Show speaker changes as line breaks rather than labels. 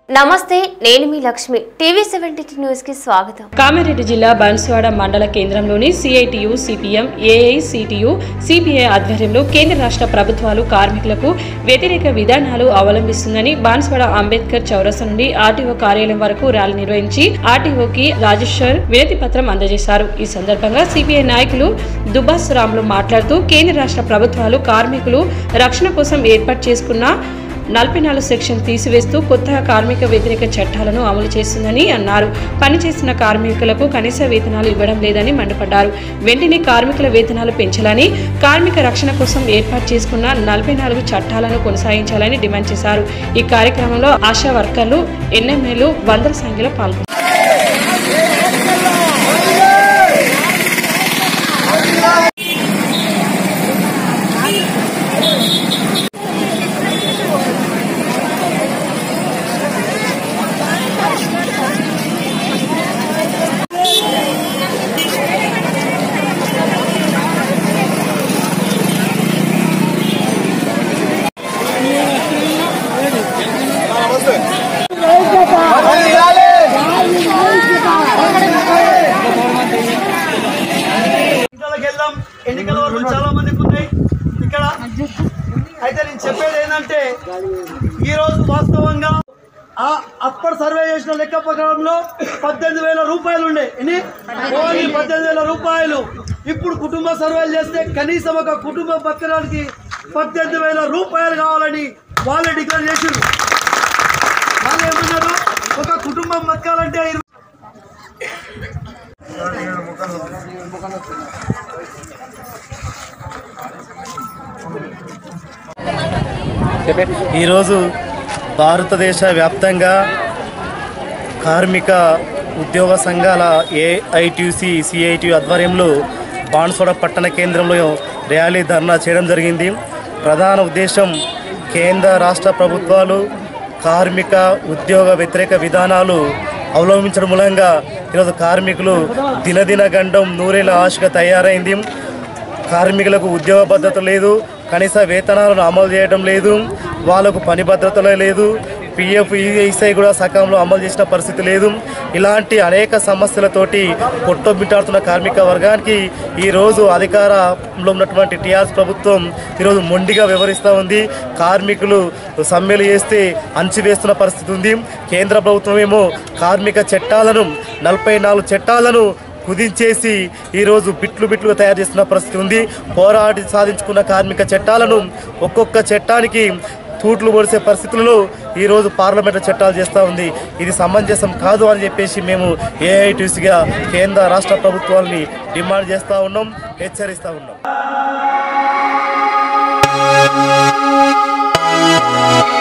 నమస్తే నేను మీ లక్ష్మి టీవీ సెవెంటీ న్యూస్ కి స్వాగతం
కామారెడ్డి జిల్లా బన్స్వాడ మండల కేంద్రంలోని సిఐటియు సిపిఎం ఏఐసిటియు సిపిఐ ఆధ్వర్యంలో కేంద్ర రాష్ట్ర ప్రభుత్వాలు కార్మికులకు వ్యతిరేక విధానాలు అవలంబిస్తుందని బాన్స్వాడ అంబేద్కర్ చౌరస్తా నుండి ఆర్టీఓ కార్యాలయం వరకు ర్యాలీ నిర్వహించి ఆర్టీఓకి రాజేశ్వర్ వినతి పత్రం అందజేశారు ఈ సందర్భంగా సిపిఐ నాయకులు దుబాస్ రాములు మాట్లాడుతూ కేంద్ర రాష్ట్ర ప్రభుత్వాలు కార్మికులు రక్షణ కోసం ఏర్పాటు చేసుకున్న నలభై నాలుగు సెక్షన్ తీసివేస్తూ కొత్తగా కార్మిక వ్యతిరేక చట్టాలను అమలు చేస్తుందని అన్నారు పనిచేస్తున్న కార్మికులకు కనీస వేతనాలు ఇవ్వడం లేదని మండిపడ్డారు వెంటనే కార్మికుల వేతనాలు పెంచాలని కార్మిక రక్షణ కోసం ఏర్పాటు చేసుకున్న నలభై నాలుగు చట్టాలను కొనసాగించాలని డిమాండ్ చేశారు ఈ కార్యక్రమంలో ఆశా వర్కర్లు ఎన్ఎంఏలు వందల సంఖ్యలో పాల్గొన్నారు
ఎన్నికలకు వెళ్దాం ఎన్నికల వరకు చాలా మందికి ఉన్నాయి ఇక్కడ అయితే నేను చెప్పేది ఏంటంటే ఈ రోజు వాస్తవంగా ఆ అప్పటి సర్వే చేసిన లెక్క ప్రకారంలో పద్దెనిమిది వేల రూపాయలు ఉండే ఎన్ని ఓన్లీ పద్దెనిమిది వేల రూపాయలు ఇప్పుడు కుటుంబ సర్వేలు చేస్తే కనీసం ఒక కుటుంబం బతకడానికి పద్దెనిమిది వేల రూపాయలు కావాలని వాళ్ళే డిక్లేర్ చేసిండ్రు వాళ్ళు ఏమన్నారు ఒక కుటుంబం బతకాలంటే ఇరవై
ఈరోజు భారతదేశ వ్యాప్తంగా కార్మిక ఉద్యోగ సంఘాల ఏఐటిసి సిఐటి ఆధ్వర్యంలో బాన్సోడ పట్టణ కేంద్రంలో ర్యాలీ ధర్నా చేయడం జరిగింది ప్రధాన ఉద్దేశం కేంద్ర రాష్ట్ర ప్రభుత్వాలు కార్మిక ఉద్యోగ వ్యతిరేక విధానాలు అవలంబించడం మూలంగా ఈరోజు కార్మికులు దినదిన గండం నూరేళ్ల ఆశగా తయారైంది కార్మికులకు ఉద్యోగ భద్రత లేదు కనీస వేతనాలను అమలు చేయడం లేదు వాళ్ళకు పని భద్రత లేదు పిఎఫ్ ఈఎస్ఐ కూడా సకాలంలో అమలు చేసిన పరిస్థితి లేదు ఇలాంటి అనేక సమస్యలతోటి కొట్టొబ్బిట్టాడుతున్న కార్మిక వర్గానికి ఈరోజు అధికారంలో ఉన్నటువంటి టీఆర్ఎస్ ప్రభుత్వం ఈరోజు మొండిగా వ్యవహరిస్తూ ఉంది కార్మికులు సమ్మెలు చేస్తే అణచివేస్తున్న పరిస్థితి ఉంది కేంద్ర ప్రభుత్వం ఏమో కార్మిక చట్టాలను నలభై నాలుగు చట్టాలను కుదించేసి ఈరోజు బిట్లు బిట్లుగా తయారు చేస్తున్న పరిస్థితి ఉంది పోరాడి సాధించుకున్న కార్మిక చట్టాలను ఒక్కొక్క చట్టానికి తూట్లు పొడిసే పరిస్థితులలో ఈరోజు పార్లమెంటు చట్టాలు చేస్తూ ఉంది ఇది సమంజసం కాదు అని చెప్పేసి మేము ఏఐటీసీగా కేంద్ర రాష్ట్ర ప్రభుత్వాలని డిమాండ్ చేస్తూ ఉన్నాం హెచ్చరిస్తూ ఉన్నాం